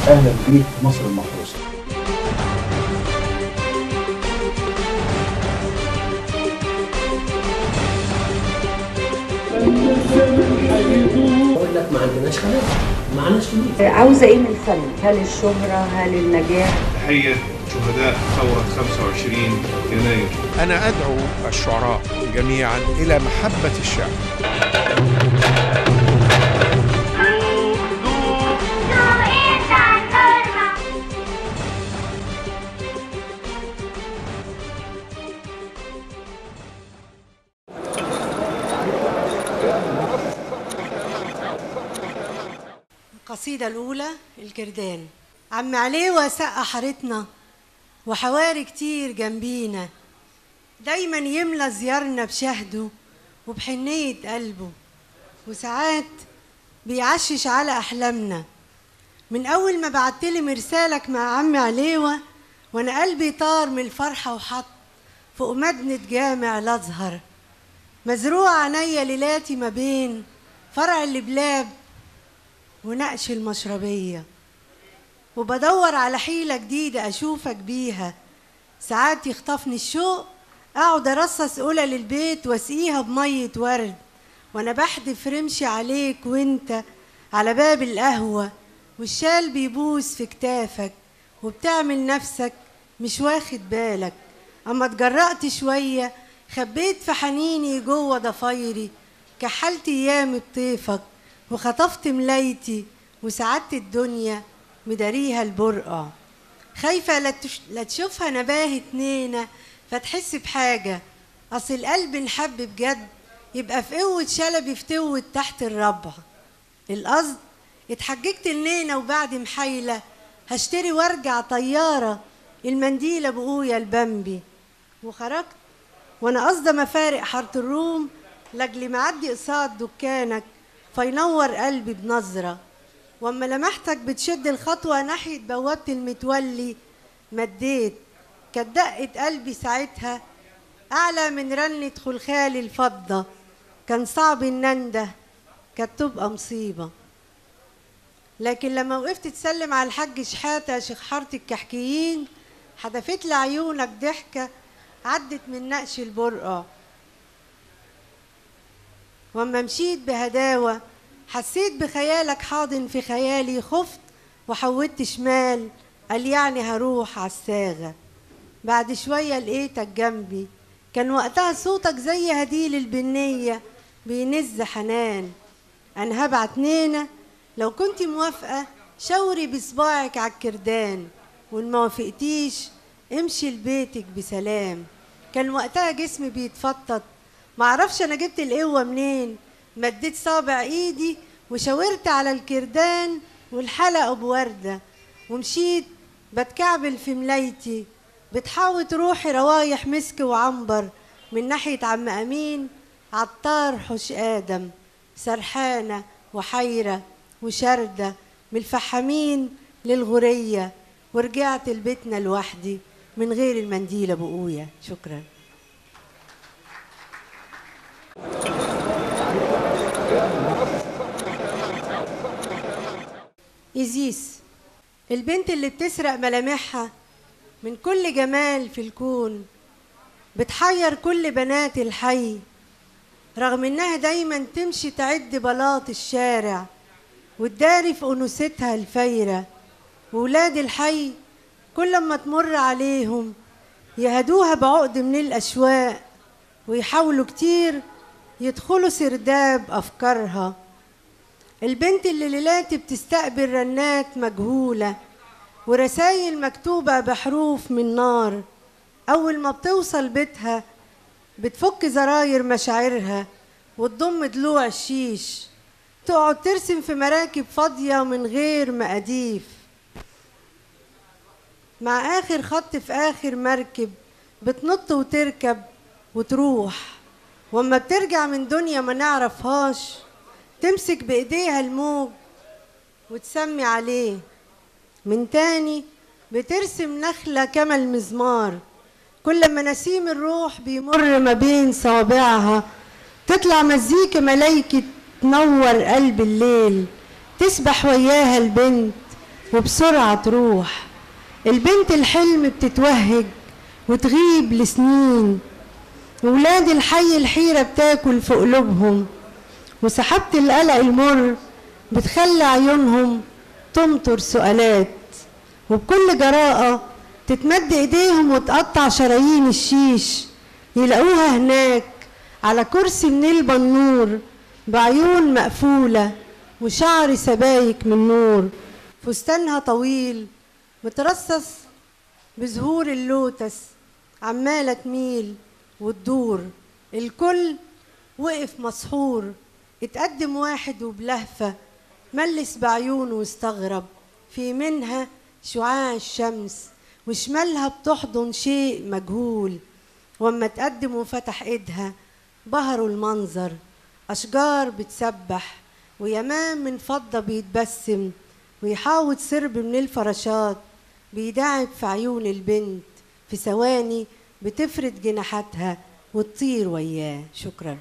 اهلا بيك مصر المحروسه اقول لك ما عندناش خلاف ما عندناش فلوس عاوزة ايه من الفن؟ هل الشهرة؟ هل النجاح؟ تحية شهداء ثورة 25 يناير أنا أدعو الشعراء جميعا إلى محبة الشعر القصيدة الأولى الكردان عم عليه سقى حارتنا وحواري كتير جنبينا دايما يملى زيارنا بشهده وبحنية قلبه وساعات بيعشش على أحلامنا من أول ما بعتلي مرسالك مع عمي عليوة وأنا قلبي طار من الفرحة وحط فوق مدنة جامع الأزهر مزروع عينيا ليلاتي ما بين فرع البلاب ونقش المشربية وبدور على حيلة جديدة أشوفك بيها ساعات يخطفني الشوق أقعد أرصص قلل البيت وأسقيها بمية ورد وأنا بحدف رمشي عليك وأنت على باب القهوة والشال بيبوس في كتافك وبتعمل نفسك مش واخد بالك أما اتجرأت شوية خبيت في حنيني جوه ضفايري كحلت أيامي بطيفك وخطفت ملايتي وسعدت الدنيا مداريها البرقع خايفة لا تش- لا تشوفها نباهة نينة فتحس بحاجة أصل القلب نحب بجد يبقى في قوة شلبي في توة تحت الربع القصد اتحججت النينة وبعد محايلة هشتري وارجع طيارة المنديل ابويا البمبي وخرجت وانا قصده مفارق حاره الروم لاجل معدي قصاد دكانك فينور قلبي بنظره واما لمحتك بتشد الخطوه ناحيه بوابه المتولي مديت كانت دقه قلبي ساعتها اعلى من رنه خلخال الفضه كان صعب ان انده كانت تبقى مصيبه لكن لما وقفت تسلم على الحاج شحاته شيخ حاره الكحكيين حدفت لي عيونك ضحكه عدت من نقش البرقع واما مشيت بهداوة حسيت بخيالك حاضن في خيالي خفت وحودت شمال قال يعني هروح عالساغة بعد شوية لقيتك جنبي كان وقتها صوتك زي هديل البنية بينز حنان أنا هبعت نينا لو كنت موافقة شاوري بصباعك عالكردان وإن ما وافقتيش امشي لبيتك بسلام كان وقتها جسمي بيتفطط معرفش انا جبت القوة منين مديت صابع ايدي وشاورت على الكردان والحلقة بوردة ومشيت بتكعبل في ملايتي بتحاوط روحي روايح مسك وعنبر من ناحية عم أمين عطار حش آدم سرحانة وحيرة وشردة من الفحامين للغرية ورجعت لبيتنا لوحدي من غير المنديل ابو قويا شكرا إيزيس البنت اللي بتسرق ملامحها من كل جمال في الكون بتحير كل بنات الحي رغم انها دايما تمشي تعد بلاط الشارع وتداري في انوثتها الفايره وولاد الحي كل ما تمر عليهم يهدوها بعقد من الأشواق ويحاولوا كتير يدخلوا سرداب أفكارها البنت اللي ليلاتي بتستقبل رنات مجهولة ورسايل مكتوبة بحروف من نار أول ما بتوصل بيتها بتفك زراير مشاعرها وتضم ضلوع الشيش تقعد ترسم في مراكب فاضية ومن غير مقاديف مع آخر خط في آخر مركب بتنط وتركب وتروح واما بترجع من دنيا ما نعرفهاش تمسك بإيديها الموج وتسمي عليه من تاني بترسم نخلة كما المزمار كل ما نسيم الروح بيمر ما بين صوابعها تطلع مزيكا ملايكة تنور قلب الليل تسبح وياها البنت وبسرعة تروح البنت الحلم بتتوهج وتغيب لسنين ولاد الحي الحيرة بتاكل في قلوبهم وسحبت القلق المر بتخلي عيونهم تمطر سؤالات وبكل جراءة تتمد ايديهم وتقطع شرايين الشيش يلاقوها هناك على كرسي من البنور بعيون مقفولة وشعر سبايك من نور فستانها طويل مترصص بزهور اللوتس عمالة تميل وتدور الكل وقف مسحور اتقدم واحد وبلهفة ملس بعيونه واستغرب في منها شعاع الشمس وشمالها بتحضن شيء مجهول واما تقدم وفتح ايدها بهروا المنظر اشجار بتسبح ويمام من فضة بيتبسم ويحاوط سرب من الفراشات بيدعب في عيون البنت في ثواني بتفرد جناحاتها وتطير وياه شكرا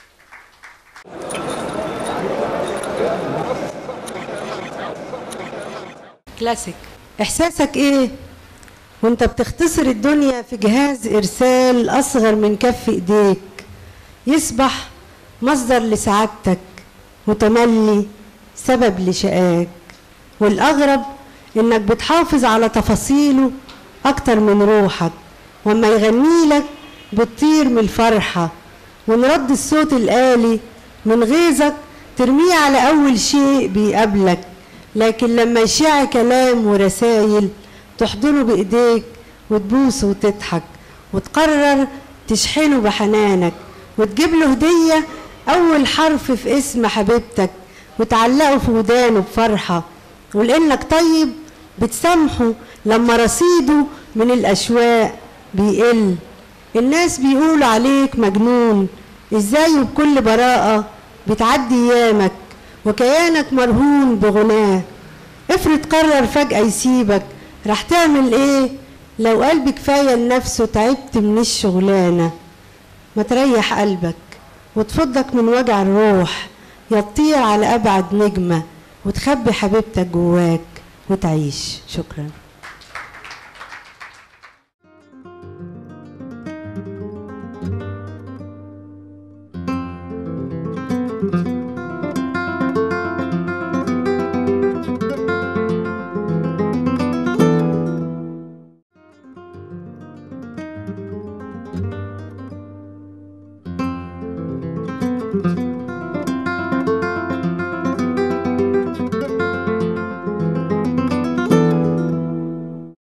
كلاسيك احساسك ايه وانت بتختصر الدنيا في جهاز ارسال اصغر من كف ايديك يصبح مصدر لسعادتك وتملي سبب لشقاك والاغرب انك بتحافظ على تفاصيله اكتر من روحك واما يغني لك بتطير من الفرحه ونرد الصوت الآلي من غيظك ترميه على أول شيء بيقابلك لكن لما يشع كلام ورسايل تحضنه بإيديك وتبوسه وتضحك وتقرر تشحنه بحنانك وتجيب له هدية أول حرف في اسم حبيبتك وتعلقه في ودانه بفرحة ولأنك طيب بتسامحه لما رصيده من الأشواق بيقل الناس بيقولوا عليك مجنون ازاي وبكل براءة بتعدي ايامك وكيانك مرهون بغناه افرض قرر فجأة يسيبك راح تعمل ايه لو قلب كفاية لنفسه تعبت من الشغلانة ما تريح قلبك وتفضك من وجع الروح يا تطير على أبعد نجمة وتخبي حبيبتك جواك وتعيش شكراً